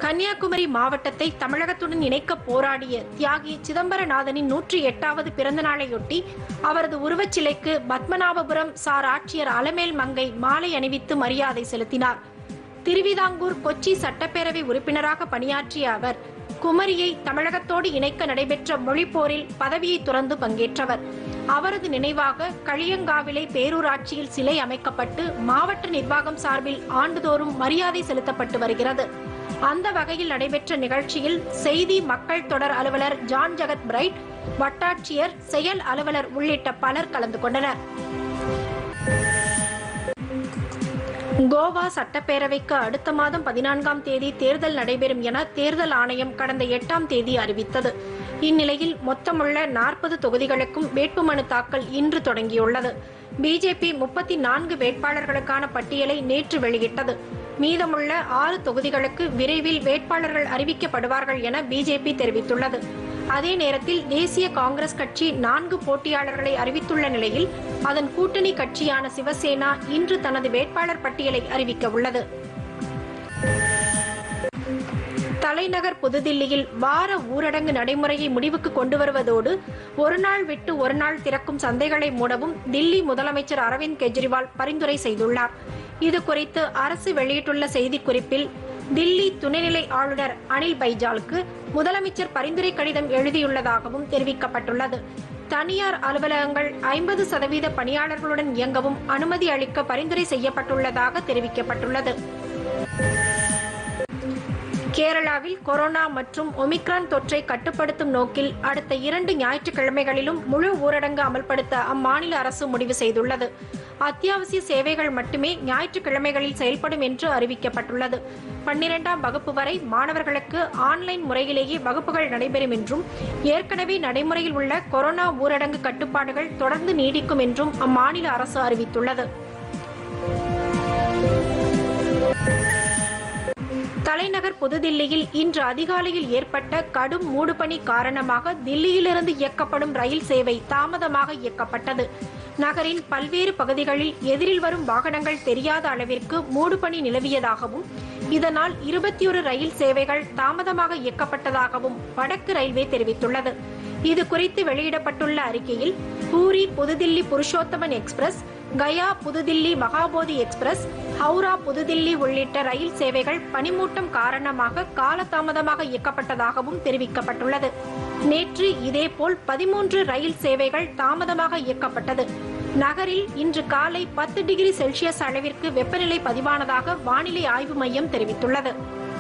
கன்னியாகுமரி மாவட்டத்தை தமிழகத்துடன் இணைக்க போராடிய தியாகி சிதம்பரநாதனின் நூற்றி எட்டாவது பிறந்த நாளையொட்டி அவரது உருவச்சிலைக்கு பத்மநாபபுரம் சார் ஆட்சியர் அலமேல் மங்கை மாலை அணிவித்து மரியாதை செலுத்தினார் திருவிதாங்கூர் கொச்சி சட்டப்பேரவை உறுப்பினராக பணியாற்றிய அவர் குமரியை தமிழகத்தோடு இணைக்க நடைபெற்ற மொழிப்போரில் பதவியை துறந்து பங்கேற்றவர் அவரது நினைவாக களியங்காவிலை பேரூராட்சியில் சிலை அமைக்கப்பட்டு மாவட்ட நிர்வாகம் சார்பில் ஆண்டுதோறும் மரியாதை செலுத்தப்பட்டு வருகிறது அந்த வகையில் நடைபெற்ற நிகழ்ச்சியில் செய்தி மக்கள் தொடர் அலுவலர் ஜான் ஜெகத் பிரைட் வட்டாட்சியர் செயல் அலுவலர் உள்ளிட்ட பலர் கலந்து கொண்டனர் கோவா சட்டப்பேரவைக்கு அடுத்த மாதம் பதினான்காம் தேதி தேர்தல் நடைபெறும் என தேர்தல் ஆணையம் கடந்த எட்டாம் தேதி அறிவித்தது இந்நிலையில் மொத்தமுள்ள நாற்பது தொகுதிகளுக்கும் வேட்புமனு தாக்கல் இன்று தொடங்கியுள்ளது பிஜேபி முப்பத்தி நான்கு வேட்பாளர்களுக்கான பட்டியலை நேற்று வெளியிட்டது மீதமுள்ள ஆறு தொகுதிகளுக்கு விரைவில் வேட்பாளர்கள் அறிவிக்கப்படுவார்கள் என பிஜேபி தெரிவித்துள்ளது அதே நேரத்தில் தேசிய காங்கிரஸ் கட்சி நான்கு போட்டியாளர்களை அறிவித்துள்ள நிலையில் அதன் கூட்டணி கட்சியான சிவசேனா இன்று தனது வேட்பாளர் பட்டியலை அறிவிக்க உள்ளது தலைநகர் புதுதில்லியில் வார ஊரடங்கு நடைமுறையை முடிவுக்கு கொண்டு வருவதோடு ஒரு நாள் விட்டு ஒரு நாள் திறக்கும் சந்தைகளை மூடவும் தில்லி முதலமைச்சர் அரவிந்த் கெஜ்ரிவால் பரிந்துரை செய்துள்ளார் இது குறித்து அரசு வெளியிட்டுள்ள செய்திக்குறிப்பில் தில்லி துணைநிலை ஆளுநர் அனில் பைஜாலுக்கு முதலமைச்சர் பரிந்துரை கடிதம் எழுதியுள்ளதாகவும் தெரிவிக்கப்பட்டுள்ளது தனியார் அலுவலகங்கள் ஐம்பது சதவீத பணியாளர்களுடன் இயங்கவும் அனுமதி அளிக்க பரிந்துரை செய்யப்பட்டுள்ளதாக தெரிவிக்கப்பட்டுள்ளது கேரளாவில் கொரோனா மற்றும் ஒமிக்ரான் தொற்றை கட்டுப்படுத்தும் நோக்கில் அடுத்த இரண்டு ஞாயிற்றுக்கிழமைகளிலும் முழு ஊரடங்கு அமல்படுத்த அம்மாநில அரசு முடிவு செய்துள்ளது அத்தியாவசிய சேவைகள் மட்டுமே ஞாயிற்றுக்கிழமைகளில் செயல்படும் என்று அறிவிக்கப்பட்டுள்ளது பன்னிரெண்டாம் வகுப்பு வரை மாணவர்களுக்கு ஆன்லைன் முறையிலேயே வகுப்புகள் நடைபெறும் என்றும் ஏற்கனவே நடைமுறையில் உள்ள கொரோனா ஊரடங்கு கட்டுப்பாடுகள் தொடர்ந்து நீடிக்கும் என்றும் அம்மாநில அரசு அறிவித்துள்ளது தலைநகர் புதுதில்லியில் இன்று அதிகாலையில் ஏற்பட்ட கடும் மூடுபனி காரணமாக தில்லியிலிருந்து இயக்கப்படும் ரயில் சேவை தாமதமாக இயக்கப்பட்டது நகரின் பல்வேறு பகுதிகளில் எதிரில் வரும் வாகனங்கள் தெரியாத அளவிற்கு மூடுபனி நிலவியதாகவும் இதனால் இருபத்தி ஒரு ரயில் சேவைகள் தாமதமாக இயக்கப்பட்டதாகவும் வடக்கு ரயில்வே தெரிவித்துள்ளது இது குறித்து வெளியிடப்பட்டுள்ள அறிக்கையில் பூரி புதுதில்லி புருஷோத்தமன் எக்ஸ்பிரஸ் கயா புதுதில்லி மகாபோதி எக்ஸ்பிரஸ் ஹவுரா புதுதில்லி உள்ளிட்ட ரயில் சேவைகள் பனிமூட்டம் காரணமாக காலதாமதமாக இயக்கப்பட்டதாகவும் தெரிவிக்கப்பட்டுள்ளது நேற்று இதேபோல் பதிமூன்று ரயில் சேவைகள் தாமதமாக இயக்கப்பட்டது நகரில் இன்று காலை பத்து டிகிரி செல்சியஸ் அளவிற்கு வெப்பநிலை பதிவானதாக வானிலை ஆய்வு மையம் தெரிவித்துள்ளது